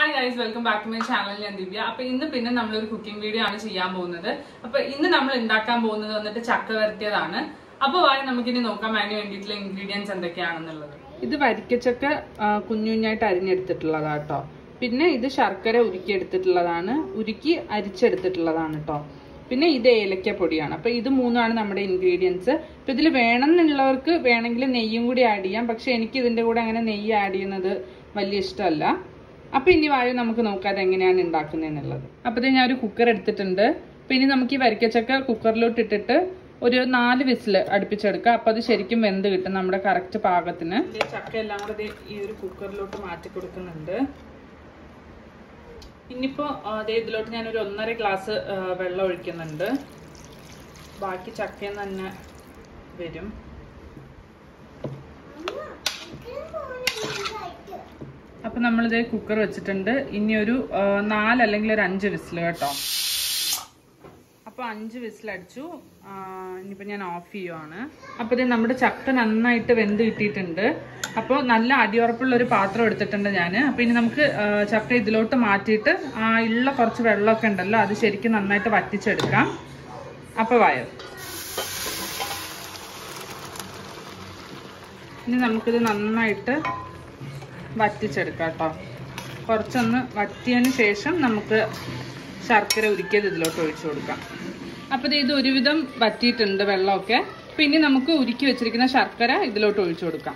Hi guys welcome back to my channel ഞാൻ ദിവ്യ അപ്പൊ ഇന്ന് പിന്നെ നമ്മളൊരു കുക്കിംഗ് വീഡിയോ ആണ് ചെയ്യാൻ പോകുന്നത് അപ്പൊ ഇന്ന് നമ്മൾ ഉണ്ടാക്കാൻ പോകുന്നത് വന്നിട്ട് ചക്ക വരട്ടിയതാണ് അപ്പൊ വായി നമുക്കിനി നോക്കാം അതിന് വേണ്ടിയിട്ടുള്ള ഇൻഗ്രീഡിയൻസ് എന്തൊക്കെയാണെന്നുള്ളത് ഇത് വരിക്കച്ചക്ക കുഞ്ഞു കുഞ്ഞായിട്ട് അരിഞ്ഞെടുത്തിട്ടുള്ളതാ കേട്ടോ പിന്നെ ഇത് ശർക്കര ഉരുക്കി എടുത്തിട്ടുള്ളതാണ് ഉരുക്കി അരിച്ചെടുത്തിട്ടുള്ളതാണ് കേട്ടോ പിന്നെ ഇത് ഏലക്കപ്പൊടിയാണ് അപ്പൊ ഇത് മൂന്നാണ് നമ്മുടെ ഇൻഗ്രീഡിയൻസ് അപ്പൊ ഇതിൽ വേണമെന്നുള്ളവർക്ക് വേണമെങ്കിൽ നെയ്യും കൂടി ആഡ് ചെയ്യാം പക്ഷെ എനിക്ക് ഇതിന്റെ കൂടെ അങ്ങനെ നെയ്യ് ആഡ് ചെയ്യുന്നത് വലിയ ഇഷ്ടമല്ല അപ്പൊ ഇനി വായു നമുക്ക് നോക്കാം അത് എങ്ങനെയാണ് ഉണ്ടാക്കുന്നതെന്നുള്ളത് അപ്പൊ ഞാൻ ഒരു കുക്കർ എടുത്തിട്ടുണ്ട് പിന്നെ നമുക്ക് ഈ വരിക്കച്ചക്ക കുക്കറിലോട്ട് ഇട്ടിട്ട് ഒരു നാല് വിസില് അടുപ്പിച്ചെടുക്കുക അപ്പൊ അത് ശരിക്കും വെന്ത് കിട്ടും നമ്മുടെ കറക്റ്റ് പാകത്തിന് ചക്ക എല്ലാം കൂടെ ദേ ഈ ഒരു കുക്കറിലോട്ട് മാറ്റി കൊടുക്കുന്നുണ്ട് ഇനിയിപ്പോ അതേ ഇതിലോട്ട് ഞാൻ ഒരു ഒന്നര ഗ്ലാസ് വെള്ളം ഒഴിക്കുന്നുണ്ട് ബാക്കി ചക്കയിൽ തന്നെ വരും അപ്പൊ നമ്മളിത് കുക്കർ വെച്ചിട്ടുണ്ട് ഇനി ഒരു ആ, നാല് അല്ലെങ്കിൽ ഒരു അഞ്ച് വിസിൽ കേട്ടോ അപ്പൊ അഞ്ച് വിസിൽ അടിച്ചു ആ, ഇനിയിപ്പോ ഞാൻ ഓഫ് ചെയ്യുവാണ് അപ്പൊ ഇത് നമ്മുടെ ചക്ക നന്നായിട്ട് വെന്ത് കിട്ടിയിട്ടുണ്ട് അപ്പോൾ നല്ല അടിയുറപ്പുള്ള ഒരു പാത്രം എടുത്തിട്ടുണ്ട് ഞാൻ അപ്പൊ ഇനി നമുക്ക് ആ, ചക്ക ഇതിലോട്ട് മാറ്റിയിട്ട് ആ ഉള്ള കുറച്ച് വെള്ളമൊക്കെ ഉണ്ടല്ലോ അത് ശരിക്കും നന്നായിട്ട് വറ്റിച്ചെടുക്കാം അപ്പൊ വായോ ഇനി നമുക്കിത് നന്നായിട്ട് വറ്റിച്ചെടുക്കാം കേട്ടോ കുറച്ചൊന്ന് വറ്റിയതിന് ശേഷം നമുക്ക് ശർക്കര ഉരുക്കിയത് ഇതിലോട്ട് ഒഴിച്ചു കൊടുക്കാം അപ്പോൾ ഇത് ഒരുവിധം വറ്റിയിട്ടുണ്ട് വെള്ളമൊക്കെ പിന്നെ നമുക്ക് ഉരുക്കി വെച്ചിരിക്കുന്ന ശർക്കര ഇതിലോട്ട് ഒഴിച്ചു കൊടുക്കാം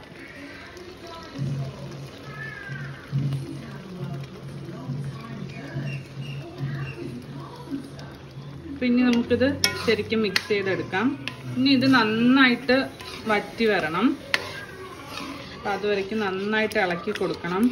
പിന്നെ നമുക്കിത് ശരിക്കും മിക്സ് ചെയ്തെടുക്കാം ഇനി ഇത് നന്നായിട്ട് വറ്റി വരണം അപ്പൊ അതുവരയ്ക്കും നന്നായിട്ട് ഇളക്കി കൊടുക്കണം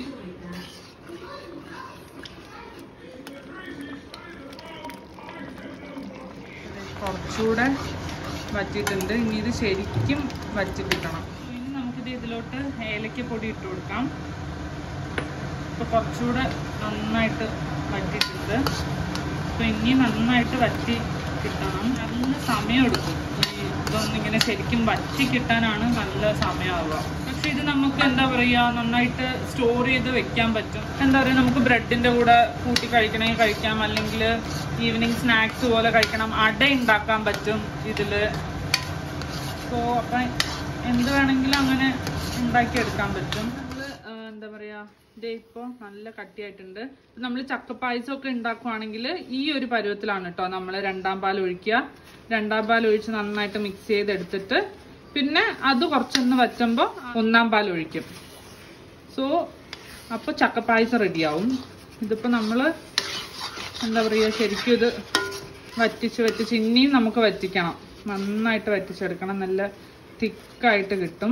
കുറച്ചുകൂടെ വറ്റിയിട്ടുണ്ട് ഇനി ഇത് ശരിക്കും വറ്റി കിട്ടണം ഇനി നമുക്കിത് ഇതിലോട്ട് ഏലക്കപ്പൊടി ഇട്ട് കൊടുക്കാം ഇപ്പൊ കുറച്ചുകൂടെ നന്നായിട്ട് വറ്റിയിട്ടുണ്ട് അപ്പൊ ഇനി നന്നായിട്ട് വറ്റി കിട്ടണം നല്ല സമയം എടുക്കും ഈ ഇതൊന്നും ഇങ്ങനെ ശരിക്കും വറ്റി കിട്ടാനാണ് നല്ല സമയമാവുക പക്ഷെ ഇത് നമുക്ക് എന്താ പറയുക നന്നായിട്ട് സ്റ്റോർ ചെയ്ത് വെക്കാൻ പറ്റും എന്താ പറയുക നമുക്ക് ബ്രെഡിന്റെ കൂടെ കൂട്ടി കഴിക്കണമെങ്കിൽ കഴിക്കാം അല്ലെങ്കിൽ ഈവനിങ് സ്നാക്സ് പോലെ കഴിക്കണം അട ഉണ്ടാക്കാൻ പറ്റും ഇതില് സോ അപ്പം എന്ത് വേണമെങ്കിലും അങ്ങനെ ഉണ്ടാക്കിയെടുക്കാൻ പറ്റും നമ്മള് ആ, എന്താ പറയാ ഇതേ ഇപ്പോൾ നല്ല കട്ടിയായിട്ടുണ്ട് നമ്മൾ ചക്കപ്പായസം ഒക്കെ ഉണ്ടാക്കുവാണെങ്കിൽ ഈ ഒരു പരുവത്തിലാണ് കേട്ടോ നമ്മൾ രണ്ടാം പാൽ ഒഴിക്കുക രണ്ടാം പാൽ ഒഴിച്ച് നന്നായിട്ട് മിക്സ് ചെയ്തെടുത്തിട്ട് പിന്നെ അത് കുറച്ചൊന്ന് വറ്റുമ്പോൾ ഒന്നാം പാൽ ഒഴിക്കും സോ അപ്പോൾ ചക്കപ്പായസം റെഡിയാവും ഇതിപ്പോൾ നമ്മൾ എന്താ പറയുക ശരിക്കും ഇത് വറ്റിച്ച് വറ്റിച്ച് ഇനിയും നമുക്ക് വറ്റിക്കണം നന്നായിട്ട് വറ്റിച്ചെടുക്കണം നല്ല തിക്കായിട്ട് കിട്ടും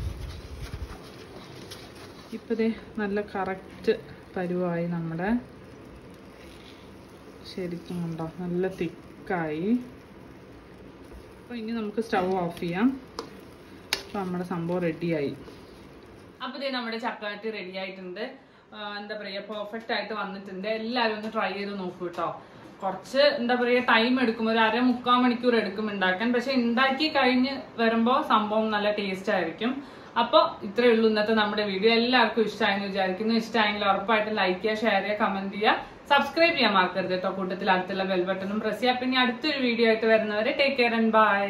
ഇപ്പൊ ദേ നല്ല കറക്റ്റ് പരുവായി നമ്മുടെ ശരിക്കും ഉണ്ടോ നല്ല തിക്കായി അപ്പൊ ഇനി നമുക്ക് സ്റ്റൗ ഓഫ് ചെയ്യാം അപ്പൊ നമ്മുടെ സംഭവം റെഡിയായി അപ്പൊ ദേ നമ്മുടെ ചപ്പാത്തി റെഡി ആയിട്ടുണ്ട് ആ, എന്താ പറയാ പെർഫെക്റ്റ് ആയിട്ട് വന്നിട്ടുണ്ട് എല്ലാവരും ഒന്ന് ട്രൈ ചെയ്ത് നോക്കൂ കേട്ടോ കുറച്ച് എന്താ പറയാ ടൈം എടുക്കും ഒരു അര മുക്കാൽ മണിക്കൂർ എടുക്കും ഉണ്ടാക്കാൻ പക്ഷെ ഉണ്ടാക്കി കഴിഞ്ഞ് വരുമ്പോൾ സംഭവം നല്ല ടേസ്റ്റ് ആയിരിക്കും അപ്പോൾ ഇത്രയേ ഉള്ളൂ ഇന്നത്തെ നമ്മുടെ വീഡിയോ എല്ലാവർക്കും ഇഷ്ടമായെന്ന് വിചാരിക്കുന്നു ഇഷ്ടമായെങ്കിൽ ഉറപ്പായിട്ട് ലൈക്ക് ചെയ്യുക ഷെയർ ചെയ്യുക കമന്റ് ചെയ്യുക സബ്സ്ക്രൈബ് ചെയ്യാൻ മറക്കരുത് കേട്ടോ കൂട്ടത്തിൽ അടുത്തുള്ള ബെൽ ബട്ടണും പ്രസ് ചെയ്യുക പിന്നെ അടുത്തൊരു വീഡിയോ ആയിട്ട് വരുന്നവരെ ടേക്ക് കെയർ ആൻഡ് ബൈ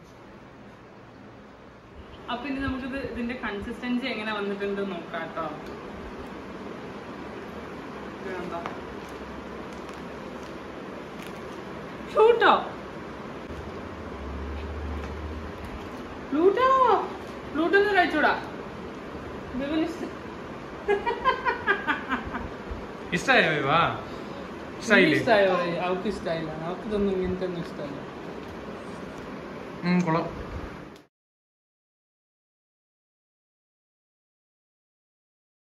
അപ്പൊ ഇനി നമുക്കിത് ഇതിന്റെ കൺസിസ്റ്റൻസി എങ്ങനെ വന്നിട്ടുണ്ട് നോക്കാം കേട്ടോ ഇത് കണ്ടോ? ഫ്ലൂട്ടോ ഫ്ലൂട്ടോ ഫ്ലൂട്ട് ഒന്ന് കഴിച്ചൂടാ ബിബിന് ഇഷ്ട- ഇഷ്ടായോ ഇവാ ഇഷ്ടായില്ലേ ഇഷ്ടായോ അവൾക്ക് ഇഷ്ടായില്ല അവൾക്ക് ഇതൊന്നും ഇങ്ങനത്തെ ഒന്നും ഇഷ്ടമല്ല ഉം കൊള്ളാം